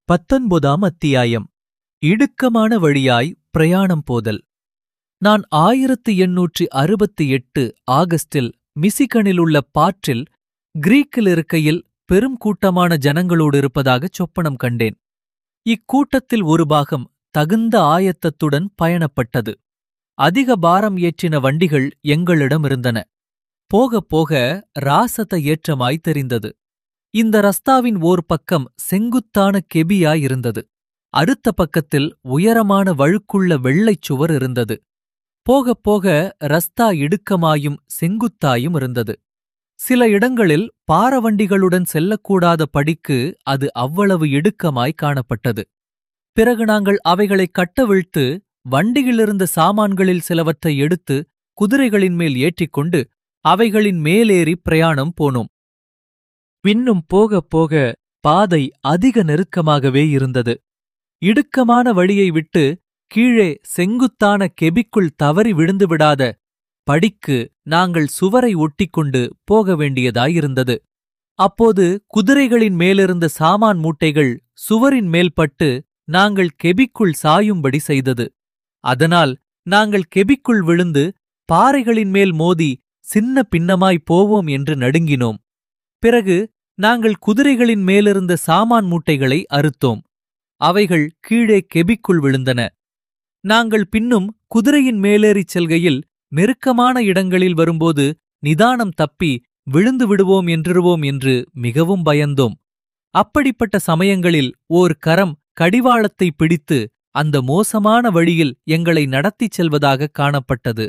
பத்தொன்பதாம் அத்தியாயம் இடுக்கமான வழியாய் பிரயாணம் போதல் நான் ஆயிரத்து எண்ணூற்றி அறுபத்தி எட்டு ஆகஸ்டில் மிசிகனில் உள்ள பாற்றில் கிரீக்கில் இருக்கையில் பெரும் கூட்டமான ஜனங்களோடு இருப்பதாகச் சொப்பனம் கண்டேன் இக்கூட்டத்தில் ஒரு பாகம் தகுந்த ஆயத்தத்துடன் பயணப்பட்டது அதிக பாரம் ஏற்றின வண்டிகள் எங்களிடம் இருந்தன போகப் போக ராசத ஏற்றமாய் தெரிந்தது இந்த ரஸ்தாவின் ஓர் பக்கம் செங்குத்தான கெபியாயிருந்தது அடுத்த பக்கத்தில் உயரமான வழுக்குள்ள வெள்ளைச் சுவர் இருந்தது போகப் போக ரஸ்தா இடுக்கமாயும் செங்குத்தாயும் இருந்தது சில இடங்களில் பாரவண்டிகளுடன் செல்லக்கூடாத படிக்கு அது அவ்வளவு இடுக்கமாய் காணப்பட்டது பிறகு நாங்கள் அவைகளைக் கட்டவிழ்த்து வண்டியிலிருந்த சாமான்களில் சிலவற்றை எடுத்து குதிரைகளின் மேல் ஏற்றிக்கொண்டு அவைகளின் மேலேறி பிரயாணம் போனோம் பின்னும் போகப் போக பாதை அதிக நெருக்கமாகவே இருந்தது இடுக்கமான வழியை விட்டு கீழே செங்குத்தான கெபிக்குள் தவறி விழுந்து விடாத படிக்கு நாங்கள் சுவரை ஒட்டிக்கொண்டு போக வேண்டியதாயிருந்தது அப்போது குதிரைகளின் மேலிருந்த சாமான் மூட்டைகள் சுவரின் மேல் பட்டு நாங்கள் கெபிக்குள் சாயும்படி செய்தது அதனால் நாங்கள் கெபிக்குள் விழுந்து பாறைகளின் மேல் மோதி சின்ன பின்னமாய் போவோம் என்று நடுங்கினோம் பிறகு நாங்கள் குதிரைகளின் மேலிருந்த சாமான் மூட்டைகளை அறுத்தோம் அவைகள் கீழே கெபிக்குள் விழுந்தன நாங்கள் பின்னும் குதிரையின் மேலேறிச் செல்கையில் நெருக்கமான இடங்களில் வரும்போது நிதானம் தப்பி விழுந்து விடுவோம் என்றிருவோம் என்று மிகவும் பயந்தோம் அப்படிப்பட்ட சமயங்களில் ஓர் கரம் கடிவாளத்தை பிடித்து அந்த மோசமான வழியில் எங்களை நடத்திச் செல்வதாகக் காணப்பட்டது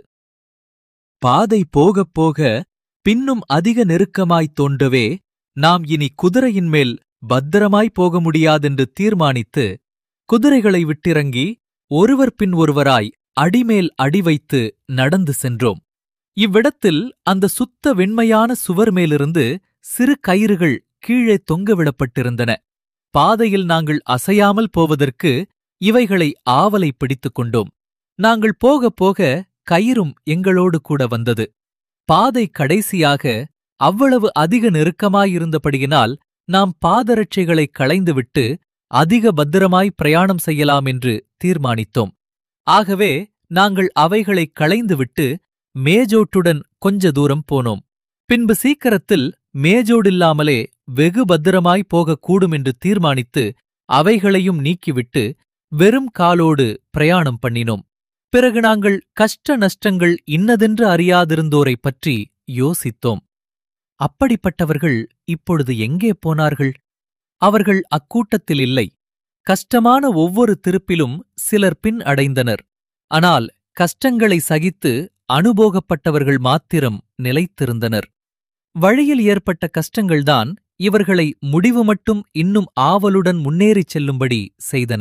பாதை போகப் போக பின்னும் அதிக நெருக்கமாய்த் தோன்றவே நாம் இனி குதிரையின் மேல் பத்திரமாய் போக முடியாதென்று தீர்மானித்து குதிரைகளை விட்டிறங்கி ஒருவர் பின் ஒருவராய் அடிமேல் அடி வைத்து நடந்து சென்றோம் இவ்விடத்தில் அந்த சுத்த வெண்மையான சுவர் மேலிருந்து சிறு கயிறுகள் கீழே தொங்கவிடப்பட்டிருந்தன பாதையில் நாங்கள் அசையாமல் போவதற்கு இவைகளை ஆவலை பிடித்துக் கொண்டோம் நாங்கள் போகப் போக கயிறும் எங்களோடு கூட வந்தது பாதை கடைசியாக அவ்வளவு அதிக நெருக்கமாயிருந்தபடியினால் நாம் பாதரட்சைகளைக் களைந்துவிட்டு அதிக பத்திரமாய் பிரயாணம் செய்யலாம் என்று தீர்மானித்தோம் ஆகவே நாங்கள் அவைகளைக் களைந்துவிட்டு மேஜோட்டுடன் கொஞ்ச தூரம் போனோம் பின்பு சீக்கிரத்தில் மேஜோடில்லாமலே வெகு பத்திரமாய் போகக்கூடும் என்று தீர்மானித்து அவைகளையும் நீக்கிவிட்டு வெறும் காலோடு பிரயாணம் பண்ணினோம் பிறகு நாங்கள் கஷ்ட நஷ்டங்கள் இன்னதென்று அறியாதிருந்தோரைப் பற்றி யோசித்தோம் அப்படிப்பட்டவர்கள் இப்பொழுது எங்கே போனார்கள் அவர்கள் அக்கூட்டத்தில் இல்லை கஷ்டமான ஒவ்வொரு திருப்பிலும் சிலர் பின் அடைந்தனர் ஆனால் கஷ்டங்களை சகித்து அனுபோகப்பட்டவர்கள் மாத்திரம் நிலைத்திருந்தனர் வழியில் ஏற்பட்ட கஷ்டங்கள்தான் இவர்களை முடிவு மட்டும் இன்னும் ஆவலுடன் முன்னேறிச் செல்லும்படி செய்தன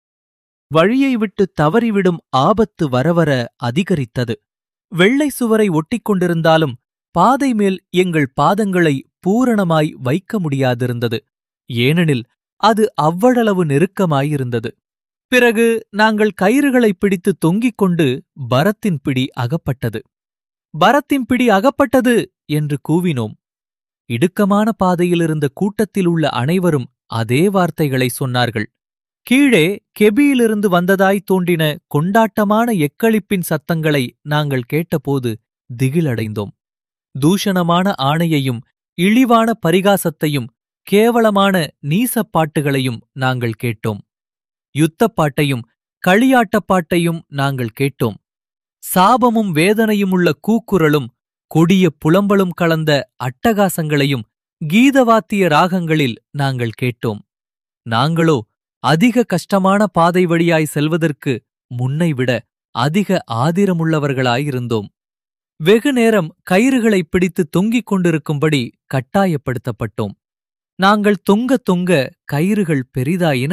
வழியை விட்டு தவறிவிடும் ஆபத்து வரவர அதிகரித்தது வெள்ளை சுவரை ஒட்டிக் கொண்டிருந்தாலும் பாதை மேல் எங்கள் பாதங்களை பூரணமாய் வைக்க முடியாதிருந்தது ஏனெனில் அது அவ்வளவு நெருக்கமாயிருந்தது பிறகு நாங்கள் கயிறுகளைப் பிடித்து தொங்கிக் கொண்டு பரத்தின் பிடி அகப்பட்டது பரத்தின் பிடி அகப்பட்டது என்று கூவினோம் இடுக்கமான பாதையிலிருந்த கூட்டத்தில் உள்ள அனைவரும் அதே வார்த்தைகளை சொன்னார்கள் கீழே கெபியிலிருந்து வந்ததாய் தோன்றின கொண்டாட்டமான எக்களிப்பின் சத்தங்களை நாங்கள் கேட்டபோது திகிலடைந்தோம் தூஷணமான ஆணையையும் இழிவான பரிகாசத்தையும் கேவலமான நீசப்பாட்டுகளையும் நாங்கள் கேட்டோம் யுத்தப்பாட்டையும் களியாட்டப்பாட்டையும் நாங்கள் கேட்டோம் சாபமும் வேதனையும் உள்ள கூக்குரலும் கொடிய புலம்பலும் கலந்த அட்டகாசங்களையும் கீதவாத்திய ராகங்களில் நாங்கள் கேட்டோம் நாங்களோ அதிக கஷ்டமான பாதை வழியாய் செல்வதற்கு முன்னைவிட அதிக ஆதிரமுள்ளவர்களாயிருந்தோம் வெகு நேரம் கயிறுகளைப் பிடித்து தொங்கிக் கொண்டிருக்கும்படி கட்டாயப்படுத்தப்பட்டோம் நாங்கள் தொங்க தொங்க கயிறுகள் பெரிதாயின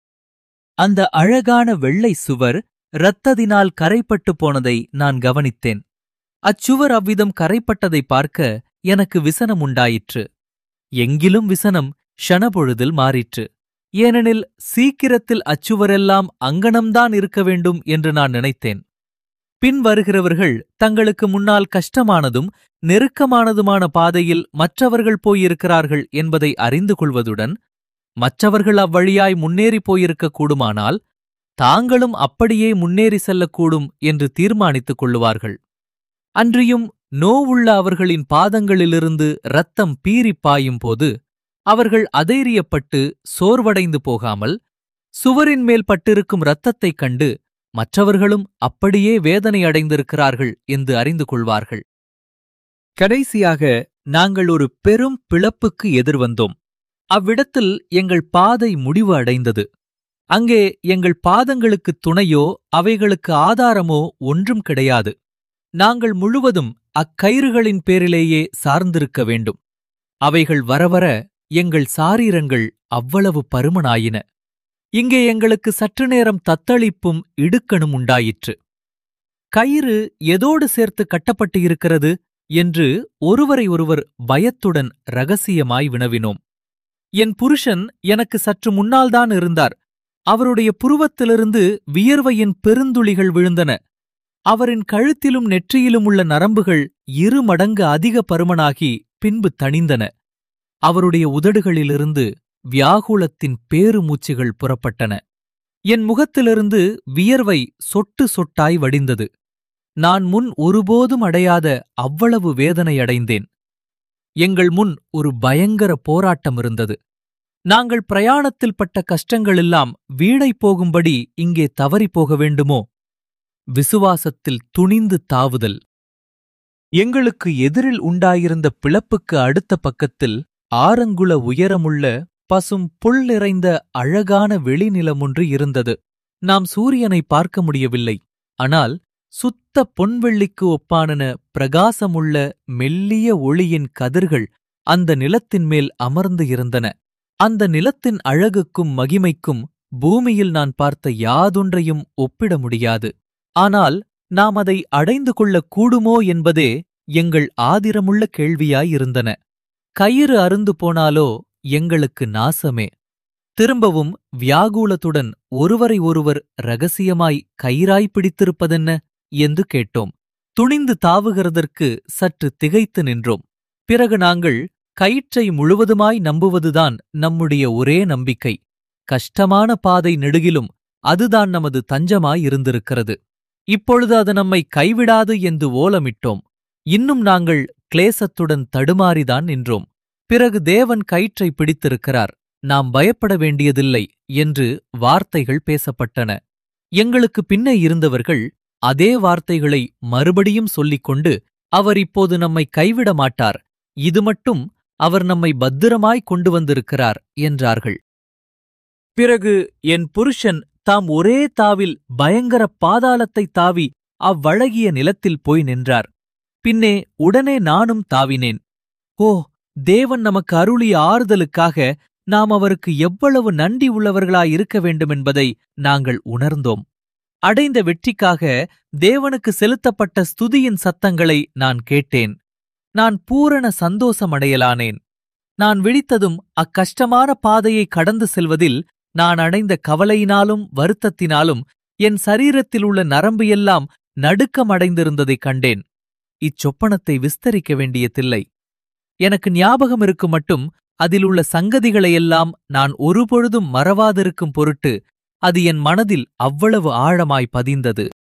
அந்த அழகான வெள்ளை சுவர் இரத்ததினால் கரைப்பட்டு போனதை நான் கவனித்தேன் அச்சுவர் அவ்விதம் கரைப்பட்டதை பார்க்க எனக்கு விசனம் உண்டாயிற்று எங்கிலும் விசனம் ஷணபொழுதில் மாறிற்று ஏனெனில் சீக்கிரத்தில் அச்சுவரெல்லாம் அங்கனம்தான் இருக்க வேண்டும் என்று நான் நினைத்தேன் பின் வருகிறவர்கள் தங்களுக்கு முன்னால் கஷ்டமானதும் நெருக்கமானதுமான பாதையில் மற்றவர்கள் போயிருக்கிறார்கள் என்பதை அறிந்து கொள்வதுடன் மற்றவர்கள் அவ்வழியாய் முன்னேறிப் போயிருக்கக் கூடுமானால் தாங்களும் அப்படியே முன்னேறி செல்லக்கூடும் என்று தீர்மானித்துக் கொள்ளுவார்கள் அன்றியும் நோவுள்ள அவர்களின் பாதங்களிலிருந்து இரத்தம் பீறிப் பாயும் போது அவர்கள் அதைரியப்பட்டு சோர்வடைந்து போகாமல் சுவரின் மேல் பட்டிருக்கும் இரத்தத்தைக் கண்டு மற்றவர்களும் அப்படியே வேதனை அடைந்திருக்கிறார்கள் என்று அறிந்து கொள்வார்கள் கடைசியாக நாங்கள் ஒரு பெரும் பிளப்புக்கு எதிர்வந்தோம் அவ்விடத்தில் எங்கள் பாதை முடிவு அடைந்தது அங்கே எங்கள் பாதங்களுக்கு துணையோ அவைகளுக்கு ஆதாரமோ ஒன்றும் கிடையாது நாங்கள் முழுவதும் அக்கயிறுகளின் பேரிலேயே சார்ந்திருக்க வேண்டும் அவைகள் வரவர எங்கள் சாரீரங்கள் அவ்வளவு பருமனாயின இங்கே எங்களுக்கு சற்று நேரம் தத்தளிப்பும் இடுக்கணும் உண்டாயிற்று கயிறு எதோடு சேர்த்து கட்டப்பட்டு இருக்கிறது என்று ஒருவரை ஒருவர் பயத்துடன் ரகசியமாய் வினவினோம் என் புருஷன் எனக்கு சற்று முன்னால்தான் இருந்தார் அவருடைய புருவத்திலிருந்து வியர்வையின் பெருந்துளிகள் விழுந்தன அவரின் கழுத்திலும் நெற்றியிலும் உள்ள நரம்புகள் இரு மடங்கு அதிக பருமனாகி பின்பு தணிந்தன அவருடைய உதடுகளிலிருந்து வியாகுலத்தின் பேருமூச்சுகள் புறப்பட்டன என் முகத்திலிருந்து வியர்வை சொட்டு சொட்டாய் வடிந்தது நான் முன் ஒருபோதும் அடையாத அவ்வளவு வேதனையடைந்தேன் எங்கள் முன் ஒரு பயங்கர போராட்டம் இருந்தது நாங்கள் பிரயாணத்தில் பட்ட கஷ்டங்களெல்லாம் வீணைப் போகும்படி இங்கே தவறிப் போக வேண்டுமோ விசுவாசத்தில் துணிந்து தாவுதல் எங்களுக்கு எதிரில் உண்டாயிருந்த பிளப்புக்கு அடுத்த பக்கத்தில் ஆரங்குல உயரமுள்ள பசும் புல் நிறைந்த அழகான வெளிநிலமொன்று இருந்தது நாம் சூரியனை பார்க்க முடியவில்லை ஆனால் சுத்த பொன்வெள்ளிக்கு ஒப்பானன பிரகாசமுள்ள மெல்லிய ஒளியின் கதிர்கள் அந்த நிலத்தின் மேல் அமர்ந்து இருந்தன அந்த நிலத்தின் அழகுக்கும் மகிமைக்கும் பூமியில் நான் பார்த்த யாதொன்றையும் ஒப்பிட முடியாது ஆனால் நாம் அதை அடைந்து கொள்ளக் கூடுமோ என்பதே எங்கள் ஆதிரமுள்ள கேள்வியாயிருந்தன கயிறு அருந்து போனாலோ எங்களுக்கு நாசமே திரும்பவும் வியாகுலத்துடன் ஒருவரை ஒருவர் ரகசியமாய் கயிறாய் பிடித்திருப்பதென்ன என்று கேட்டோம் துணிந்து தாவுகிறதற்கு சற்று திகைத்து நின்றோம் பிறகு நாங்கள் கயிற்றை முழுவதுமாய் நம்புவதுதான் நம்முடைய ஒரே நம்பிக்கை கஷ்டமான பாதை நெடுகிலும் அதுதான் நமது தஞ்சமாயிருந்திருக்கிறது இப்பொழுது அது நம்மை கைவிடாது என்று ஓலமிட்டோம் இன்னும் நாங்கள் கிளேசத்துடன் தடுமாறிதான் நின்றோம் பிறகு தேவன் கயிற்றை பிடித்திருக்கிறார் நாம் பயப்பட வேண்டியதில்லை என்று வார்த்தைகள் பேசப்பட்டன எங்களுக்கு பின்னே இருந்தவர்கள் அதே வார்த்தைகளை மறுபடியும் சொல்லிக் கொண்டு அவர் இப்போது நம்மை கைவிட மாட்டார் இது மட்டும் அவர் நம்மை பத்திரமாய் கொண்டு வந்திருக்கிறார் என்றார்கள் பிறகு என் புருஷன் தாம் ஒரே தாவில் பயங்கர பாதாளத்தை தாவி அவ்வழகிய நிலத்தில் போய் நின்றார் பின்னே உடனே நானும் தாவினேன் ஓ தேவன் நமக்கு அருளிய ஆறுதலுக்காக நாம் அவருக்கு எவ்வளவு நன்றி உள்ளவர்களாயிருக்க வேண்டுமென்பதை நாங்கள் உணர்ந்தோம் அடைந்த வெற்றிக்காக தேவனுக்கு செலுத்தப்பட்ட ஸ்துதியின் சத்தங்களை நான் கேட்டேன் நான் பூரண சந்தோஷமடையலானேன் நான் விழித்ததும் அக்கஷ்டமான பாதையை கடந்து செல்வதில் நான் அடைந்த கவலையினாலும் வருத்தத்தினாலும் என் சரீரத்தில் உள்ள நரம்பு எல்லாம் நடுக்கமடைந்திருந்ததைக் கண்டேன் இச்சொப்பனத்தை விஸ்தரிக்க வேண்டியதில்லை எனக்கு ஞாபகம் இருக்கும் மட்டும் அதில் உள்ள சங்கதிகளையெல்லாம் நான் ஒருபொழுதும் மறவாதிருக்கும் பொருட்டு அது என் மனதில் அவ்வளவு ஆழமாய் பதிந்தது